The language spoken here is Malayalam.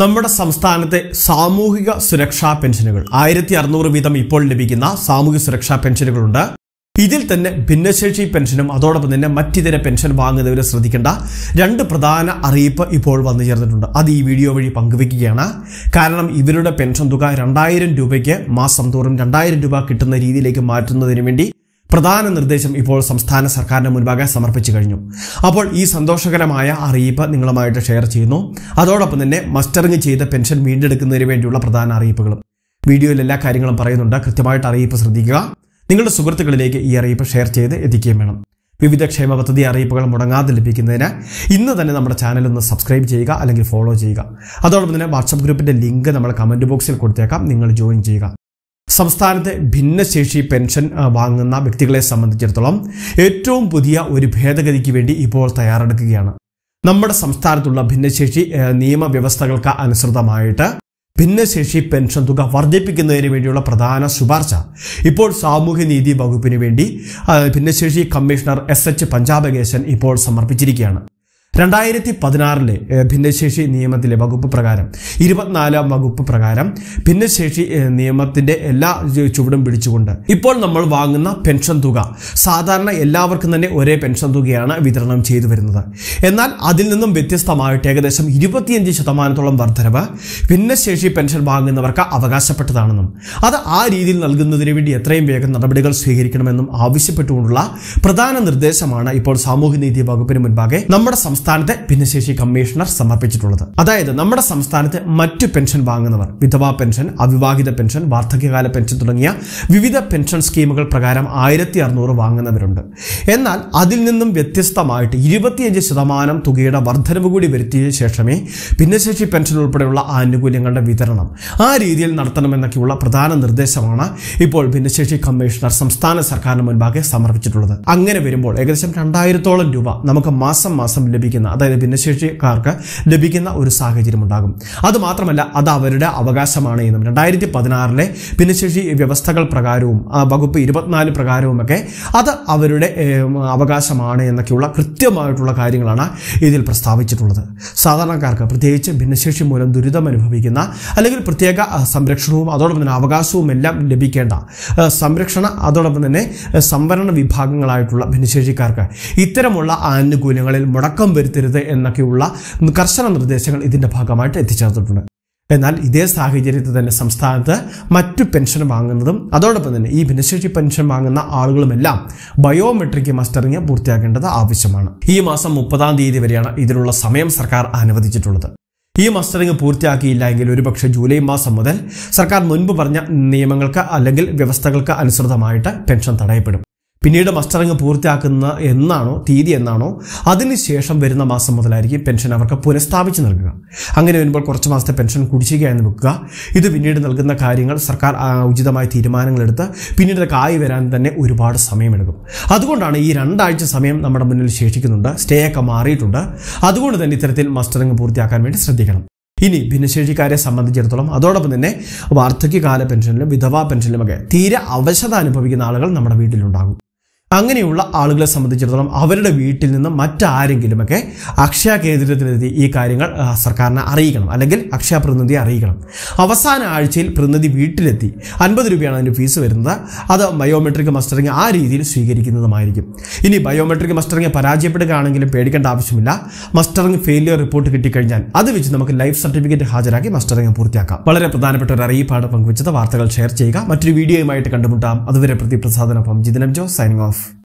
നമ്മുടെ സംസ്ഥാനത്തെ സാമൂഹിക സുരക്ഷാ പെൻഷനുകൾ ആയിരത്തി അറുന്നൂറ് വീതം ഇപ്പോൾ ലഭിക്കുന്ന സാമൂഹിക സുരക്ഷാ പെൻഷനുകളുണ്ട് ഇതിൽ തന്നെ ഭിന്നശേഷി പെൻഷനും അതോടൊപ്പം തന്നെ മറ്റിതര പെൻഷൻ വാങ്ങുന്നവർ ശ്രദ്ധിക്കേണ്ട രണ്ട് പ്രധാന അറിയിപ്പ് ഇപ്പോൾ വന്നു ചേർന്നിട്ടുണ്ട് അത് ഈ വീഡിയോ വഴി പങ്കുവയ്ക്കുകയാണ് കാരണം ഇവരുടെ പെൻഷൻ തുക രണ്ടായിരം രൂപയ്ക്ക് മാസം തോറും രണ്ടായിരം രൂപ കിട്ടുന്ന രീതിയിലേക്ക് മാറ്റുന്നതിന് വേണ്ടി പ്രധാന നിർദ്ദേശം ഇപ്പോൾ സംസ്ഥാന സർക്കാരിന് മുൻപാകെ സമർപ്പിച്ചു കഴിഞ്ഞു അപ്പോൾ ഈ സന്തോഷകരമായ അറിയിപ്പ് നിങ്ങളുമായിട്ട് ഷെയർ ചെയ്യുന്നു അതോടൊപ്പം തന്നെ മസ്റ്ററിംഗ് ചെയ്ത പെൻഷൻ വീണ്ടെടുക്കുന്നതിന് വേണ്ടിയുള്ള പ്രധാന അറിയിപ്പുകളും വീഡിയോയിൽ എല്ലാ കാര്യങ്ങളും പറയുന്നുണ്ട് കൃത്യമായിട്ട് അറിയിപ്പ് ശ്രദ്ധിക്കുക നിങ്ങളുടെ സുഹൃത്തുക്കളിലേക്ക് ഈ അറിയിപ്പ് ഷെയർ ചെയ്ത് എത്തിക്കുകയും വേണം വിവിധ ക്ഷേമ പദ്ധതി അറിയിപ്പുകൾ മുടങ്ങാതെ ലഭിക്കുന്നതിന് ഇന്ന് തന്നെ നമ്മുടെ ചാനൽ ഒന്ന് സബ്സ്ക്രൈബ് ചെയ്യുക അല്ലെങ്കിൽ ഫോളോ ചെയ്യുക അതോടൊപ്പം തന്നെ വാട്സപ്പ് ഗ്രൂപ്പിന്റെ ലിങ്ക് നമ്മൾ കമന്റ് ബോക്സിൽ കൊടുത്തേക്കാം നിങ്ങൾ ജോയിൻ ചെയ്യുക സംസ്ഥാനത്തെ ഭിന്നശേഷി പെൻഷൻ ആ, വാങ്ങുന്ന വ്യക്തികളെ സംബന്ധിച്ചിടത്തോളം ഏറ്റവും പുതിയ ഒരു ഭേദഗതിക്ക് വേണ്ടി ഇപ്പോൾ തയ്യാറെടുക്കുകയാണ് നമ്മുടെ സംസ്ഥാനത്തുള്ള ഭിന്നശേഷി ആ, നിയമവ്യവസ്ഥകൾക്ക് അനുസൃതമായിട്ട് ഭിന്നശേഷി പെൻഷൻ തുക വർദ്ധിപ്പിക്കുന്നതിന് വേണ്ടിയുള്ള പ്രധാന ശുപാർശ ഇപ്പോൾ സാമൂഹ്യനീതി വകുപ്പിന് വേണ്ടി ആ, ഭിന്നശേഷി കമ്മീഷണർ എസ് എച്ച് പഞ്ചാബകേശൻ ഇപ്പോൾ സമർപ്പിച്ചിരിക്കുകയാണ് രണ്ടായിരത്തി പതിനാറിലെ ഏഹ്, ഭിന്നശേഷി നിയമത്തിലെ വകുപ്പ് പ്രകാരം ഇരുപത്തിനാലാം വകുപ്പ് പ്രകാരം ഭിന്നശേഷി ഏഹ്, നിയമത്തിന്റെ എല്ലാ ചു- ചുവടും പിടിച്ചുകൊണ്ട് ഇപ്പോൾ നമ്മൾ വാങ്ങുന്ന പെൻഷൻ തുക സാധാരണ എല്ലാവർക്കും തന്നെ ഒരേ പെൻഷൻ തുകയാണ് വിതരണം ചെയ്തു വരുന്നത് എന്നാൽ അതിൽ നിന്നും വ്യത്യസ്തമായിട്ട് ഏകദേശം ഇരുപത്തിയഞ്ച് ശതമാനത്തോളം വർധനവ് ഭിന്നശേഷി പെൻഷൻ വാങ്ങുന്നവർക്ക് അവകാശപ്പെട്ടതാണെന്നും അത് ആ രീതിയിൽ നൽകുന്നതിന് വേണ്ടി എത്രയും വേഗം നടപടികൾ സ്വീകരിക്കണമെന്നും ആവശ്യപ്പെട്ടുകൊണ്ടുള്ള പ്രധാന നിർദ്ദേശമാണ് ഇപ്പോൾ സാമൂഹ്യനീതി വകുപ്പിന് മുൻപാകെ നമ്മുടെ സംസ്ഥാനത്തെ ഭിന്നശേഷി കമ്മീഷണർ സമർപ്പിച്ചിട്ടുള്ളത് അതായത് നമ്മുടെ സംസ്ഥാനത്തെ മറ്റു പെൻഷൻ വാങ്ങുന്നവർ വിധവാ പെൻഷൻ അവിവാഹിത പെൻഷൻ വാർദ്ധക്യകാല പെൻഷൻ തുടങ്ങിയ വിവിധ പെൻഷൻ സ്കീമുകൾ പ്രകാരം ആയിരത്തി അറുന്നൂറ് വാങ്ങുന്നവരുണ്ട് എന്നാൽ അതിൽ നിന്നും വ്യത്യസ്തമായിട്ട് ഇരുപത്തിയഞ്ച് ശതമാനം തുകയുടെ വർധനവ് കൂടി വരുത്തിയ ശേഷമേ ഭിന്നശേഷി പെൻഷൻ ഉൾപ്പെടെയുള്ള ആനുകൂല്യങ്ങളുടെ വിതരണം ആ രീതിയിൽ നടത്തണമെന്നൊക്കെയുള്ള പ്രധാന നിർദ്ദേശമാണ് ഇപ്പോൾ ഭിന്നശേഷി കമ്മീഷണർ സംസ്ഥാന സർക്കാരിന് മുൻപാകെ സമർപ്പിച്ചിട്ടുള്ളത് അങ്ങനെ വരുമ്പോൾ ഏകദേശം രണ്ടായിരത്തോളം രൂപ നമുക്ക് മാസം മാസം ലഭിക്കുന്ന അതായത് ഭിന്നശേഷിക്കാർക്ക് ലഭിക്കുന്ന ഒരു സാഹചര്യം ഉണ്ടാകും അത് മാത്രമല്ല അത് അവരുടെ അവകാശമാണ് എന്നും രണ്ടായിരത്തി പതിനാറിലെ ഭിന്നശേഷി വ്യവസ്ഥകൾ പ്രകാരവും ആ വകുപ്പ് ഇരുപത്തിനാല് പ്രകാരവുമൊക്കെ അത് അവരുടെ ഏം, അവകാശമാണ് എന്നൊക്കെയുള്ള കൃത്യമായിട്ടുള്ള കാര്യങ്ങളാണ് ഇതിൽ പ്രസ്താവിച്ചിട്ടുള്ളത് സാധാരണക്കാർക്ക് പ്രത്യേകിച്ച് ഭിന്നശേഷി മൂലം ദുരിതം അനുഭവിക്കുന്ന അല്ലെങ്കിൽ പ്രത്യേക ആ, സംരക്ഷണവും അതോടൊപ്പം തന്നെ അവകാശവും എല്ലാം ലഭിക്കേണ്ട ആ, സംരക്ഷണ അതോടൊപ്പം തന്നെ ആ, സംവരണ വിഭാഗങ്ങളായിട്ടുള്ള ഭിന്നശേഷിക്കാർക്ക് ഇത്തരമുള്ള ആനുകൂല്യങ്ങളിൽ മുടക്കം വരുത്തരുത് എന്നൊക്കെയുള്ള കർശന നിർദ്ദേശങ്ങൾ ഇതിന്റെ ഭാഗമായിട്ട് എത്തിച്ചേർത്തിട്ടുണ്ട് എന്നാൽ ഇതേ സാഹചര്യത്തിൽ തന്നെ സംസ്ഥാനത്ത് മറ്റു പെൻഷൻ വാങ്ങുന്നതും അതോടൊപ്പം തന്നെ ഈ ഭിന്നശേഷി പെൻഷൻ വാങ്ങുന്ന ആളുകളുമെല്ലാം ബയോമെട്രിക് മസ്റ്ററിംഗ് പൂർത്തിയാക്കേണ്ടത് ആവശ്യമാണ് ഈ മാസം മുപ്പതാം തീയതി വരെയാണ് ഇതിനുള്ള സമയം സർക്കാർ അനുവദിച്ചിട്ടുള്ളത് ഈ മസ്റ്ററിംഗ് പൂർത്തിയാക്കിയില്ല എങ്കിൽ ഒരുപക്ഷെ ജൂലൈ മാസം മുതൽ സർക്കാർ മുൻപ് പറഞ്ഞ നിയമങ്ങൾക്ക് അല്ലെങ്കിൽ വ്യവസ്ഥകൾക്ക് അനുസൃതമായിട്ട് പെൻഷൻ തടയപ്പെടും പിന്നീട് മസ്റ്ററിംഗ് പൂർത്തിയാക്കുന്ന എന്നാണോ തീയതി എന്നാണോ അതിനുശേഷം വരുന്ന മാസം മുതലായിരിക്കും പെൻഷൻ അവർക്ക് പുനഃസ്ഥാപിച്ച് നൽകുക അങ്ങനെ വരുമ്പോൾ കുറച്ച് മാസത്തെ പെൻഷൻ കുടിശ്ശികയായി വെക്കുക ഇത് പിന്നീട് നൽകുന്ന കാര്യങ്ങൾ സർക്കാർ ആ, ഉചിതമായ തീരുമാനങ്ങളെടുത്ത് പിന്നീട് ഇതൊക്കെ ആയി വരാൻ തന്നെ ഒരുപാട് സമയമെടുക്കും അതുകൊണ്ടാണ് ഈ രണ്ടാഴ്ച സമയം നമ്മുടെ മുന്നിൽ ശേഷിക്കുന്നുണ്ട് സ്റ്റേ ഒക്കെ മാറിയിട്ടുണ്ട് അതുകൊണ്ട് തന്നെ ഇത്തരത്തിൽ മസ്റ്ററിംഗ് പൂർത്തിയാക്കാൻ വേണ്ടി ശ്രദ്ധിക്കണം ഇനി ഭിന്നശേഷിക്കാരെ സംബന്ധിച്ചിടത്തോളം അതോടൊപ്പം തന്നെ വാർദ്ധക്യകാല പെൻഷനിലും വിധവാ പെൻഷനിലുമൊക്കെ തീരെ അവശത അനുഭവിക്കുന്ന ആളുകൾ നമ്മുടെ വീട്ടിലുണ്ടാകും അങ്ങനെയുള്ള ആളുകളെ സംബന്ധിച്ചിടത്തോളം അവരുടെ വീട്ടിൽ നിന്ന് മറ്റാരെങ്കിലുമൊക്കെ അക്ഷയ കേന്ദ്രത്തിലെത്തി ഈ കാര്യങ്ങൾ ആ, സർക്കാരിനെ അറിയിക്കണം അല്ലെങ്കിൽ അക്ഷയ പ്രതിനിധിയെ അറിയിക്കണം അവസാന ആഴ്ചയിൽ പ്രതിനിധി വീട്ടിലെത്തി അൻപത് രൂപയാണ് അതിൻ്റെ ഫീസ് വരുന്നത് അത് ബയോമെട്രിക് മസ്റ്ററിംഗ് ആ രീതിയിൽ സ്വീകരിക്കുന്നതുമായിരിക്കും ഇനി ബയോമെട്രിക് മസ്റ്ററിംഗ് പരാജയപ്പെടുകയാണെങ്കിലും പേടിക്കേണ്ട ആവശ്യമില്ല മസ്റ്ററിംഗ് ഫെയിലിയർ റിപ്പോർട്ട് കിട്ടിക്കഴിഞ്ഞാൽ അത് വെച്ച് നമുക്ക് ലൈഫ് സർട്ടിഫിക്കറ്റ് ഹാജരാക്കി മസ്റ്ററിംഗ് പൂർത്തിയാക്കാം വളരെ പ്രധാനപ്പെട്ട ഒരു അറിയിപ്പാണ് പങ്കുവച്ചത് വാർത്തകൾ ഷെയർ ചെയ്യുക മറ്റൊരു വീഡിയോയുമായിട്ട് കണ്ടുമുട്ടാം അതുവരെ പ്രതിപ്രസാദനൊപ്പം ജിതനം ജോ സൈനിങ് ഓഫ്